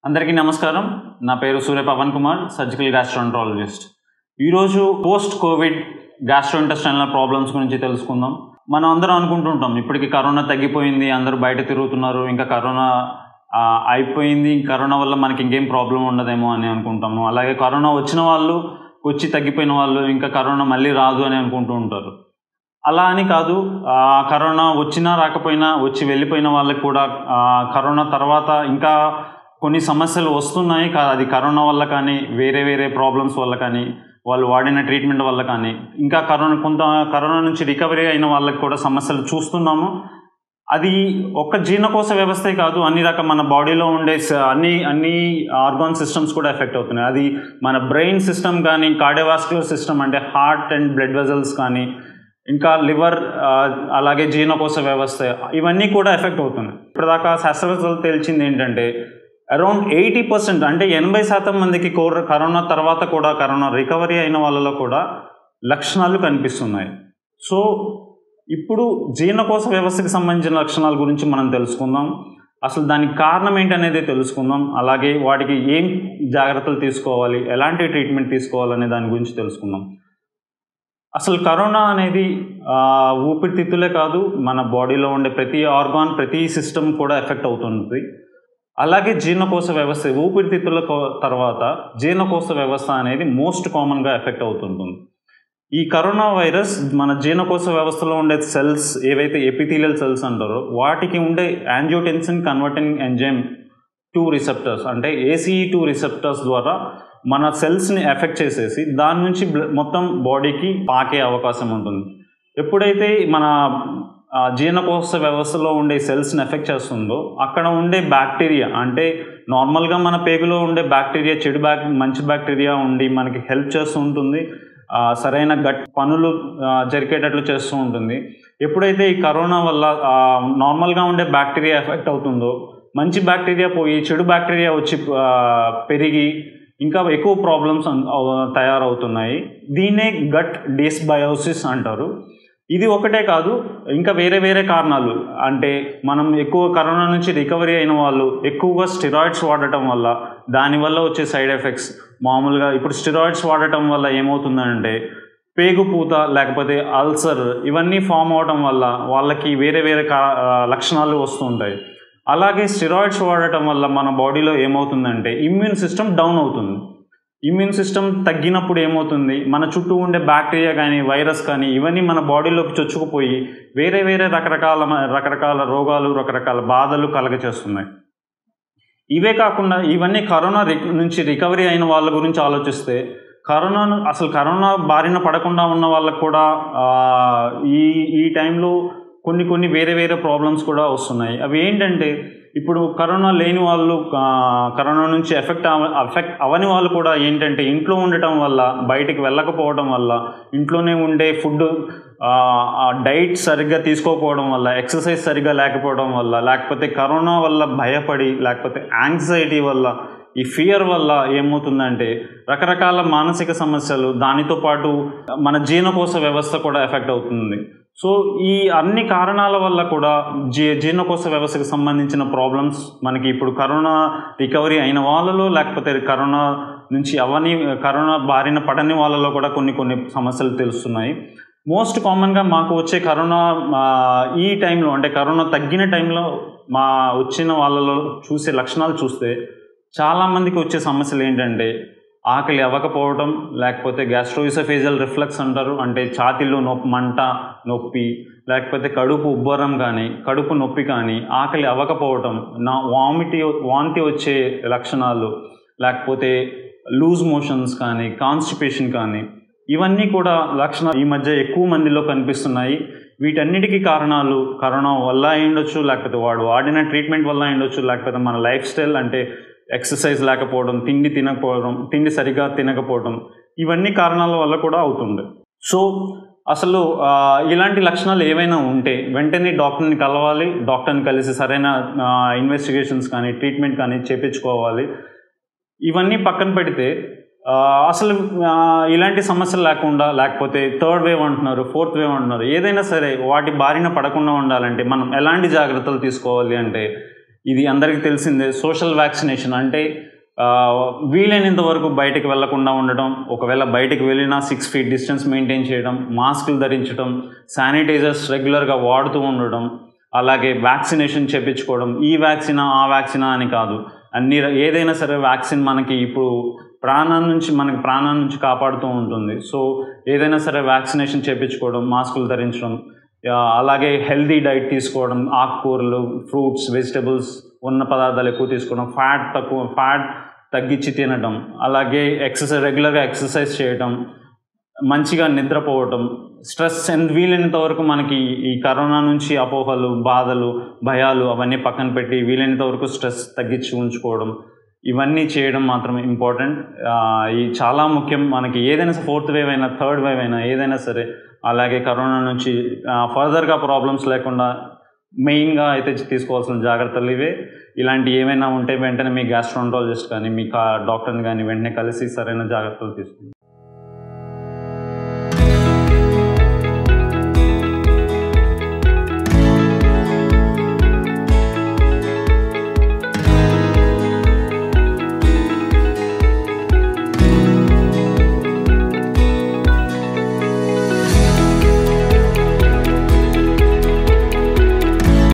అందరికీ నమస్కారం నా పేరు సూర్య పవన్ కుమార్ సర్జికల్ గ్యాస్ట్రోంట్రాలజిస్ట్ ఈరోజు పోస్ట్ కోవిడ్ గ్యాస్ట్రోఇంటెస్టైనల్ ప్రాబ్లమ్స్ గురించి తెలుసుకుందాం మనం అందరం అనుకుంటుంటాం ఇప్పటికి కరోనా తగ్గిపోయింది అందరూ బయట తిరుగుతున్నారు ఇంకా కరోనా ఆ, అయిపోయింది కరోనా వల్ల మనకి ఇంకేం ప్రాబ్లం ఉండదేమో అని అనుకుంటాము అలాగే కరోనా వచ్చిన వాళ్ళు వచ్చి తగ్గిపోయిన వాళ్ళు ఇంకా కరోనా మళ్ళీ రాదు అని అనుకుంటూ ఉంటారు అలా అని కాదు ఆ, కరోనా వచ్చినా రాకపోయినా వచ్చి వెళ్ళిపోయిన వాళ్ళకి కూడా ఆ, కరోనా తర్వాత ఇంకా కొన్ని సమస్యలు వస్తున్నాయి కా- అది కరోనా వల్ల కానీ వేరే వేరే ప్రాబ్లమ్స్ వల్ల కానీ వాళ్ళు వాడిన ట్రీట్మెంట్ వల్ల కానీ ఇంకా కరోనా కొంత కరోనా నుంచి రికవరీ అయిన వాళ్ళకి కూడా సమస్యలు చూస్తున్నాము అది ఒక్క జీర్ణకోశ వ్యవస్థే కాదు అన్ని రకాల మన బాడీలో ఉండే స- అన్ని అన్ని ఆర్గాన్ సిస్టమ్స్ కూడా ఎఫెక్ట్ అవుతున్నాయి అది మన బ్రెయిన్ సిస్టమ్ కానీ కార్డియోవాస్కులర్ సిస్టమ్ అంటే హార్ట్ అండ్ బ్లడ్ వెజల్స్ కానీ ఇంకా లివర్ అలాగే జీర్ణకోశ వ్యవస్థ ఇవన్నీ కూడా ఎఫెక్ట్ అవుతున్నాయి ఇప్పటిదాకా శాస్త్రవేత్తలు తేల్చింది ఏంటంటే అరౌండ్ ఎయిటీ పర్సెంట్ అంటే ఎనభై శాతం మందికి కోర- కరోనా తర్వాత కూడా కరోనా రికవరీ అయిన వాళ్ళలో కూడా లక్షణాలు కనిపిస్తున్నాయి సో ఇప్పుడు జీర్ణకోశ వ్యవస్థకి సంబంధించిన లక్షణాల గురించి మనం తెలుసుకుందాం అసలు దానికి కారణం ఏంటనేది తెలుసుకుందాం అలాగే వాటికి ఏం జాగ్రత్తలు తీసుకోవాలి ఎలాంటి ట్రీట్మెంట్ తీసుకోవాలనే దాని గురించి తెలుసుకుందాం అసలు కరోనా అనేది ఆ, ఊపిరితిత్తులే కాదు మన బాడీలో ఉండే ప్రతి ఆర్గాన్ ప్రతి సిస్టమ్ కూడా ఎఫెక్ట్ అవుతుంది అలాగే జీర్ణకోశ వ్యవస్థ ఊపిరితిత్తుల కో- తర్వాత జీర్ణకోశ వ్యవస్థ అనేది మోస్ట్ కామన్గా ఎఫెక్ట్ అవుతుంటుంది ఈ కరోనా వైరస్ మన జీర్ణకోశ వ్యవస్థలో ఉండే సెల్స్ ఏవైతే ఎపిథీలియల్ సెల్స్ అంటారో వాటికి ఉండే angiotensin converting enzyme two receptors అంటే ఏసీఈ టూ రిసెప్టర్స్ ద్వారా మన సెల్స్ని ఎఫెక్ట్ చేసేసి దాని నుంచి బ్ల- మొత్తం బాడీకి పాకే అవకాశం ఉంటుంది ఎప్పుడైతే మన ఆ, జీర్ణకోశ వ్యవస్థలో ఉండే సెల్స్ని ఎఫెక్ట్ చేస్తుందో అక్కడ ఉండే బ్యాక్టీరియా అంటే నార్మల్గా మన పేగులో ఉండే బ్యాక్టీరియా చెడు బ్యాక్ మంచి బ్యాక్టీరియా ఉండి మనకి హెల్ప్ చేస్తూ ఉంటుంది ఆ, సరైన గట్ పనులు ఆ, జరిగేటట్లు చేస్తూ ఉంటుంది ఎప్పుడైతే ఈ కరోనా వల్ల ఆ, నార్మల్గా ఉండే బ్యాక్టీరియా ఎఫెక్ట్ అవుతుందో మంచి బ్యాక్టీరియా పోయి చెడు బ్యాక్టీరియా వచ్చి ఆ, పెరిగి ఇంకా ఎక్కువ ప్రాబ్లమ్స్ తయారవుతున్నాయి దీన్నే గట్ డిస్బయోసిస్ అంటారు ఇది ఒకటే కాదు ఇంకా వేరే వేరే కారణాలు అంటే మనం ఎక్కువ కరోనా నుంచి రికవరీ అయిన వాళ్ళు ఎక్కువగా స్టిరాయిడ్స్ వాడటం వల్ల దానివల్ల వచ్చే సైడ్ ఎఫెక్ట్స్ మామూలుగా ఇప్పుడు స్టిరాయిడ్స్ వాడటం వల్ల ఏమవుతుందంటే పేగు పూత లేకపోతే అల్సర్ ఇవన్నీ ఫామ్ అవడం వల్ల వాళ్ళకి వేరే వేరే కా ఆ, లక్షణాలు వస్తుంటాయి అలాగే స్టిరాయిడ్స్ వాడటం వల్ల మన బాడీలో ఏమవుతుందంటే ఇమ్యూన్ సిస్టమ్ డౌన్ అవుతుంది ఇమ్యూన్ సిస్టమ్ తగ్గినప్పుడు ఏమవుతుంది మన చుట్టూ ఉండే బ్యాక్టీరియా కానీ వైరస్ కానీ ఇవన్నీ మన బాడీలోకి చొచ్చుకుపోయి వేరే వేరే రకరకాల రకరకాల రోగాలు రకరకాల బాధలు కలగచేస్తున్నాయి ఇవే కాకుండా ఇవన్నీ కరోనా రి నుంచి రికవరీ అయిన వాళ్ళ గురించి ఆలోచిస్తే కరోనాను అసలు కరోనా బారిన పడకుండా ఉన్న వాళ్ళకు కూడా ఆ, ఈ ఈ టైంలో కొన్ని కొన్ని వేరే వేరే ప్రాబ్లమ్స్ కూడా వస్తున్నాయి అవి ఏంటంటే ఇప్పుడు కరోనా లేని వాళ్ళు ఆ, కరోనా నుంచి ఎఫెక్ట్ అవ ఎఫెక్ట్ అవని వాళ్ళు కూడా ఏంటంటే ఇంట్లో ఉండటం వల్ల బయటికి వెళ్ళకపోవడం వల్ల ఇంట్లోనే ఉండే ఫుడ్ డైట్ సరిగ్గా తీసుకోకపోవడం వల్ల ఎక్సర్సైజ్ సరిగ్గా లేకపోవడం వల్ల లేకపోతే కరోనా వల్ల భయపడి లేకపోతే యాంగ్జైటీ వల్ల ఈ ఫియర్ వల్ల ఏమవుతుందంటే రకరకాల మానసిక సమస్యలు దానితో పాటు మన జీర్ణకోశ వ్యవస్థ కూడా ఎఫెక్ట్ అవుతుంది సో ఈ అన్ని కారణాల వల్ల కూడా జీ జీర్ణకోశ వ్యవస్థకు సంబంధించిన ప్రాబ్లమ్స్ మనకి ఇప్పుడు కరోనా రికవరీ అయిన వాళ్ళలో లేకపోతే కరోనా నుంచి అవని కరోనా బారిన పడని వాళ్ళలో కూడా కొన్ని కొన్ని సమస్యలు తెలుస్తున్నాయి మోస్ట్ కామన్గా మాకు వచ్చే కరోనా ఆ, ఈ టైంలో అంటే కరోనా తగ్గిన టైంలో మా వచ్చిన వాళ్ళలో చూసే లక్షణాలు చూస్తే చాలామందికి వచ్చే సమస్యలు ఏంటంటే ఆకలి అవ్వకపోవడం లేకపోతే గ్యాస్ట్రోయిసోఫేజల్ రిఫ్లెక్స్ అంటారు అంటే ఛాతీలో నొప్పి మంట నొప్పి లేకపోతే కడుపు ఉబ్బరం కానీ కడుపు నొప్పి కానీ ఆకలి అవ్వకపోవటం నా వామిటి వాంతి వచ్చే లక్షణాలు లేకపోతే లూజ్ మోషన్స్ కానీ కాన్స్టిపేషన్ కానీ ఇవన్నీ కూడా లక్షణాలు ఈ మధ్య ఎక్కువ మందిలో కనిపిస్తున్నాయి వీటన్నిటికీ కారణాలు కరోనా వల్ల అయి ఉండొచ్చు లేకపోతే వాడు వాడిన ట్రీట్మెంట్ వల్ల అయి ఉండొచ్చు లేకపోతే మన లైఫ్ స్టైల్ అంటే ఎక్సర్సైజ్ లేకపోవడం తిండి తినకపోవడం తిండి సరిగా తినకపోవడం ఇవన్నీ కారణాల వల్ల కూడా అవుతుంది సో అసలు ఆ, ఇలాంటి లక్షణాలు ఏవైనా ఉంటే వెంటనే డాక్టర్ని కలవాలి డాక్టర్ని కలిసి సరైన ఇన్వెస్టిగేషన్స్ కానీ ట్రీట్మెంట్ కానీ చేపించుకోవాలి ఇవన్నీ పక్కన పెడితే ఆ, అసలు ఆ, ఇలాంటి సమస్యలు లేకుండా లేకపోతే థర్డ్ వేవ్ అంటున్నారు ఫోర్త్ వేవ్ అంటున్నారు ఏదైనా సరే వాటి బారిన పడకుండా ఉండాలంటే మనం ఎలాంటి జాగ్రత్తలు తీసుకోవాలి అంటే ఇది అందరికీ తెలిసిందే సోషల్ వ్యాక్సినేషన్ అంటే ఆ, వీలైనంత వరకు బయటకు వెళ్లకుండా ఉండటం ఒకవేళ బయటకు వెళ్ళినా సిక్స్ ఫీట్ డిస్టెన్స్ మెయింటైన్ చేయడం మాస్కులు ధరించడం శానిటైజర్స్ రెగ్యులర్గా వాడుతూ ఉండడం అలాగే వ్యాక్సినేషన్ చేపించుకోవడం ఈ వ్యాక్సినా ఆ వ్యాక్సినా అని కాదు అన్ని ర- ఏదైనా సరే వ్యాక్సిన్ మనకి ఇప్పుడు ప్రాణం నుంచి మనకి ప్రాణం నుంచి కాపాడుతూ ఉంటుంది సో ఏదైనా సరే వ్యాక్సినేషన్ చేపించుకోవడం మాస్కులు ధరించడం ఆ, అలాగే హెల్దీ డైట్ తీసుకోవడం ఆకుకూరలు ఫ్రూట్స్ వెజిటబుల్స్ ఉన్న పదార్థాలు ఎక్కువ తీసుకోవడం ఫ్యాట్ తక్కువ ఫ్యాట్ తగ్గించి తినడం అలాగే ఎక్సర్సైజ్ రెగ్యులర్గా ఎక్సర్సైజ్ చేయడం మంచిగా నిద్రపోవటం స్ట్రెస్ ఎంత వీలైనంత వరకు మనకి ఈ కరోనా నుంచి అపోహలు బాధలు భయాలు అవన్నీ పక్కన పెట్టి వీలైనంత వరకు స్ట్రెస్ తగ్గించి ఉంచుకోవడం ఇవన్నీ చేయడం మాత్రం ఇంపార్టెంట్ ఈ చాలా ముఖ్యం మనకి ఏదైనా ఫోర్త్ వేవ్ అయినా థర్డ్ వేవ్ అయినా ఏదైనా సరే అలాగే కరోనా నుంచి ఫర్దర్గా ప్రాబ్లమ్స్ లేకుండా మెయిన్గా అయితే తీసుకోవాల్సిన జాగ్రత్తలు ఇవే ఇలాంటి ఏమైనా ఉంటే వెంటనే మీ గ్యాస్ట్రాంటాలజిస్ట్ కానీ మీ కా డాక్టర్ని కానీ వెంటనే కలిసి సరైన జాగ్రత్తలు తీసుకోండి